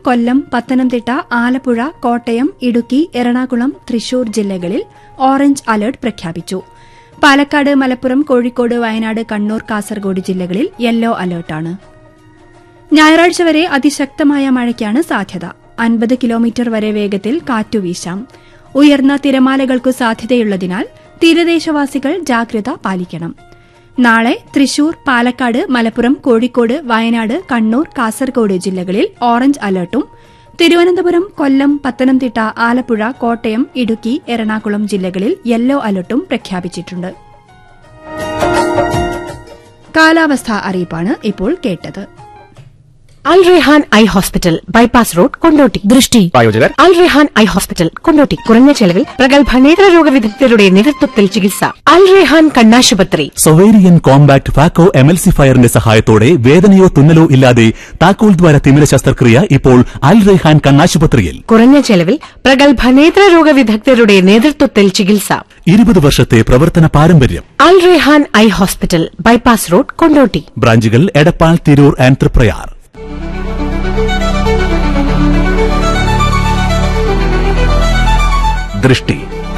കൊല്ലം പത്തനംതിട്ട ആലപ്പുഴ കോട്ടയം ഇടുക്കി എറണാകുളം തൃശൂർ ജില്ലകളിൽ orange alert പ്രഖ്യാപിച്ചു പാലക്കാട് മലപ്പുറം കോഴിക്കോട് വയനാട് കണ്ണൂർ കാസർഗോഡ് ജില്ലകളിൽ യെല്ലോ അലർട്ടാണ് ഞായറാഴ്ച വരെ അതിശക്തമായ മഴയ്ക്കാണ് സാധ്യത അൻപത് കിലോമീറ്റർ വരെ വേഗത്തിൽ കാറ്റുവീശാം ഉയർന്ന തിരമാലകൾക്കു സാധ്യതയുള്ളതിനാൽ തീരദേശവാസികൾ ജാഗ്രത പാലിക്കണം നാളെ തൃശൂർ പാലക്കാട് മലപ്പുറം കോഴിക്കോട് വയനാട് കണ്ണൂർ കാസർഗോഡ് ജില്ലകളിൽ ഓറഞ്ച് അലർട്ടും തിരുവനന്തപുരം കൊല്ലം പത്തനംതിട്ട ആലപ്പുഴ കോട്ടയം ഇടുക്കി എറണാകുളം ജില്ലകളിൽ യെല്ലോ അലർട്ടും പ്രഖ്യാപിച്ചിട്ടുണ്ട് കാലാവസ്ഥാ അറിയിപ്പാണ് ഇപ്പോൾ കേട്ടത് Al Rehan eye hospital bypass road Kondotty ദൃഷ്ടി പ്രായോജകർ അൽ റെഹാൻ ഐ ഹോസ്പിറ്റൽ കൊണ്ടോട്ടി കുറഞ്ഞ ചെലവിൽ പ്രഗത്ഭ നേത്രരോഗ വിദഗ്ധരുടെ നേതൃത്വത്തിൽ ചികിത്സ അൽ റെഹാൻ കണ്ണാശുപത്രി സൊവേരിയൻ കോമ്പാക്ട് ഫാക്കോ എമൽസിഫയറിന്റെ സഹായത്തോടെ വേദനയോ തുന്നലോ ഇല്ലാതെ താക്കോൽ ദ്വാര തിമിര ശസ്ത്രക്രിയ ഇപ്പോൾ അൽ റെഹാൻ കണ്ണാശുപത്രിയിൽ കുറഞ്ഞ ചെലവിൽ പ്രഗത്ഭ നേത്രരോഗ വിദഗ്ധരുടെ നേതൃത്വത്തിൽ ചികിത്സ ഇരുപത് വർഷത്തെ പ്രവർത്തന പാരമ്പര്യം Al Rehan eye hospital bypass road Kondotty ബ്രാഞ്ചുകൾ എടപ്പാൾ തിരൂർ ആൻഡ് തൃപ്രയാർ ദൃഷ്ടി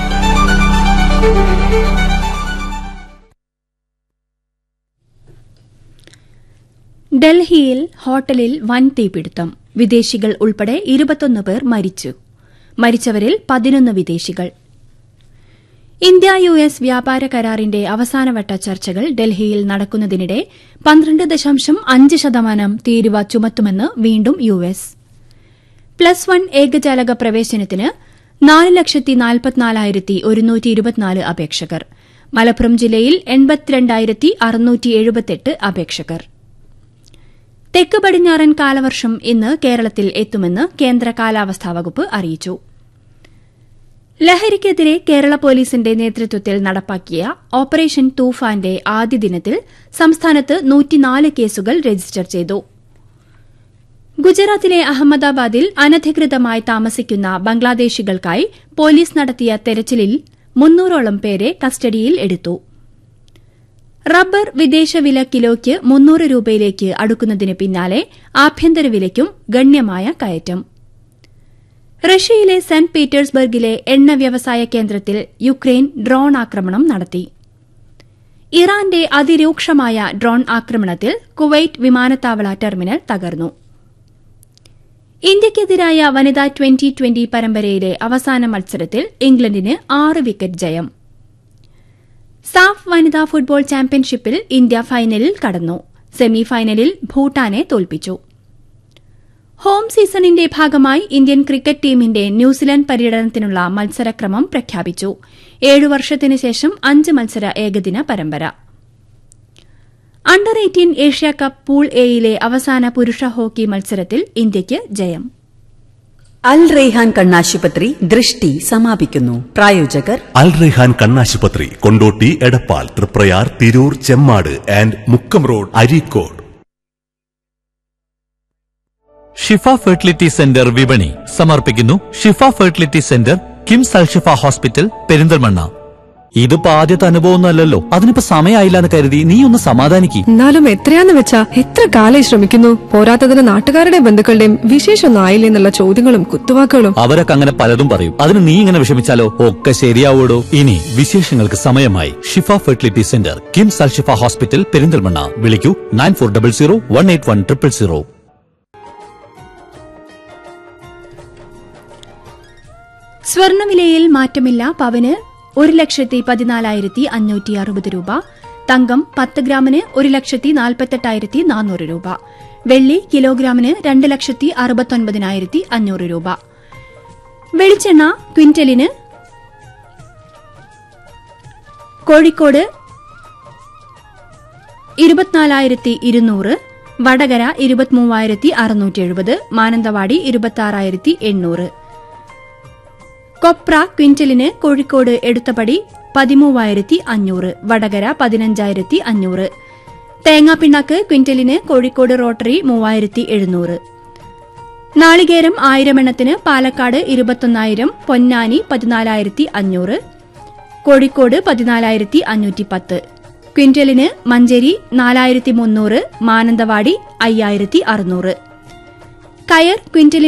ഡൽഹിയിൽ ഹോട്ടലിൽ വൻ തീപിടുത്തം വിദേശികൾ ഉൾപ്പെടെ ഇരുപത്തൊന്ന് പേർ മരിച്ചു മരിച്ചവരിൽ പതിനൊന്ന് വിദേശികൾ ഇന്ത്യ യു എസ് വ്യാപാര കരാറിന്റെ അവസാനവട്ട ചർച്ചകൾ ഡൽഹിയിൽ നടക്കുന്നതിനിടെ പന്ത്രണ്ട് ദശാംശം അഞ്ച് ശതമാനം തീരുവ ചുമത്തുമെന്ന് വീണ്ടും യു എസ് പ്ലസ് വൺ ഏകജാലക പ്രവേശനത്തിന് നാല് ലക്ഷത്തി നാൽപ്പത്തിനാലായിരത്തി ഒരുന്നൂറ്റി ഇരുപത്തിനാല് അപേക്ഷകർ മലപ്പുറം ജില്ലയിൽ എൺപത്തിരണ്ടായിരത്തി അറുന്നൂറ്റി എഴുപത്തെട്ട് അപേക്ഷകർ തെക്ക് പടിഞ്ഞാറൻ കാലവർഷം ഇന്ന് കേരളത്തിൽ എത്തുമെന്ന് കേന്ദ്ര കാലാവസ്ഥാ വകുപ്പ് അറിയിച്ചു ലഹരിക്കെതിരെ കേരള പോലീസിന്റെ നേതൃത്വത്തിൽ നടപ്പാക്കിയ ഓപ്പറേഷൻ തൂഫാന്റെ ആദ്യ ദിനത്തിൽ സംസ്ഥാനത്ത് നൂറ്റിനാല് കേസുകൾ രജിസ്റ്റർ ചെയ്തു ഗുജറാത്തിലെ അഹമ്മദാബാദിൽ അനധികൃതമായി താമസിക്കുന്ന ബംഗ്ലാദേശികൾക്കായി പോലീസ് നടത്തിയ തെരച്ചിലിൽ മുന്നൂറോളം പേരെ കസ്റ്റഡിയിൽ എടുത്തു റബ്ബർ വിദേശ വില കിലോയ്ക്ക് മുന്നൂറ് രൂപയിലേക്ക് അടുക്കുന്നതിന് പിന്നാലെ ആഭ്യന്തര വിലയ്ക്കും ഗണ്യമായ കയറ്റം റഷ്യയിലെ സെന്റ് പീറ്റേഴ്സ്ബർഗിലെ എണ്ണ വ്യവസായ കേന്ദ്രത്തിൽ യുക്രൈൻ ഡ്രോൺ ആക്രമണം നടത്തി ഇറാന്റെ അതിരൂക്ഷമായ ഡ്രോൺ ആക്രമണത്തിൽ കുവൈറ്റ് വിമാനത്താവള ടെർമിനൽ തകർന്നു ഇന്ത്യയ്ക്കെതിരായ വനിതാ ട്വന്റി ട്വന്റി പരമ്പരയിലെ അവസാന മത്സരത്തിൽ ഇംഗ്ലണ്ടിന് ആറ് വിക്കറ്റ് ജയം സാഫ് വനിതാ ഫുട്ബോൾ ചാമ്പ്യൻഷിപ്പിൽ ഇന്ത്യ ഫൈനലിൽ കടന്നു സെമി ഫൈനലിൽ ഭൂട്ടാനെ തോൽപ്പിച്ചു ഹോം സീസണിന്റെ ഭാഗമായി ഇന്ത്യൻ ക്രിക്കറ്റ് ടീമിന്റെ ന്യൂസിലൻഡ് പര്യടനത്തിനുള്ള മത്സരക്രമം പ്രഖ്യാപിച്ചു ഏഴു വർഷത്തിനു ശേഷം അഞ്ച് മത്സര ഏകദിന പരമ്പര under eighteen Asia cup pool എയിലെ അവസാന പുരുഷ ഹോക്കി മത്സരത്തിൽ ഇന്ത്യയ്ക്ക് ജയം അൽ റെയ്ഹാൻ കണ്ണാശുപത്രി ദൃഷ്ടി സമാപിക്കുന്നു പ്രായോജകർ അൽ റെഹാൻ കണ്ണാശുപത്രി Kondotty Edappal Triprayar Tirur Chemmad and Mukkam road Areekode Shifa fertility centre വിപണി സമർപ്പിക്കുന്നു Shifa fertility centre KIMS Alshifa hospital Perinthalmanna ഇതിപ്പോ ആദ്യത്തെ അനുഭവമൊന്നുമല്ലല്ലോ അതിനിപ്പോ സമയമായില്ല എന്ന് കരുതി നീ ഒന്ന് സമാധാനിക്ക് എന്നാലും എത്രയാന്ന് വെച്ചാ എത്ര കാലം ശ്രമിക്കുന്നു പോരാത്തതിന് നാട്ടുകാരുടെയും ബന്ധുക്കളുടെയും വിശേഷമൊന്നും ആയില്ലേ എന്നുള്ള ചോദ്യങ്ങളും കുത്തുവാക്കുകളും അവരൊക്കെ അങ്ങനെ പലതും പറയും അതിന് നീ ഇങ്ങനെ വിഷമിച്ചാലോ ഒക്കെ ശരിയാവോടോ ഇനി വിശേഷങ്ങൾക്ക് സമയമായി Shifa fertility centre KIMS Alshifa hospital Perinthalmanna വിളിക്കൂ nine four double zero one eight one triple zero സ്വർണവിലയിൽ മാറ്റമില്ല പവന് ഒരു ലക്ഷത്തി പതിനാലായിരത്തി അഞ്ഞൂറ്റി അറുപത് രൂപ തങ്കം പത്ത് ഗ്രാമിന് ഒരു ലക്ഷത്തി നാൽപ്പത്തെട്ടായിരത്തി നാനൂറ് രൂപ വെള്ളി കിലോഗ്രാമിന് രണ്ട് ലക്ഷത്തി അറുപത്തൊൻപതിനായിരത്തി അഞ്ഞൂറ് രൂപ വെളിച്ചെണ്ണ ക്വിന്റലിന് കോഴിക്കോട് ഇരുപത്തിനാലായിരത്തി ഇരുന്നൂറ് വടകര ഇരുപത്തിമൂവായിരത്തി അറുന്നൂറ്റി എഴുപത് മാനന്തവാടി ഇരുപത്തി എണ്ണൂറ് കൊപ്ര ക്വിന്റലിന് കോഴിക്കോട് എടുത്തപടി പതിമൂവായിരത്തി അഞ്ഞൂറ് വടകര പതിനഞ്ചായിരത്തി അഞ്ഞൂറ് തേങ്ങാപ്പിണ്ണാക്ക് ക്വിന്റലിന് കോഴിക്കോട് റോട്ടറി മൂവായിരത്തി എഴുന്നൂറ് നാളികേരം ആയിരം എണ്ണത്തിന് പാലക്കാട് ഇരുപത്തൊന്നായിരം പൊന്നാനി പതിനാലായിരത്തി അഞ്ഞൂറ് കോഴിക്കോട് പതിനാലായിരത്തി അഞ്ഞൂറ്റി പത്ത് ക്വിന്റലിന് മഞ്ചേരി നാലായിരത്തി മുന്നൂറ് മാനന്തവാടി അയ്യായിരത്തി അറുന്നൂറ് കയർ ക്വിന്റലിന്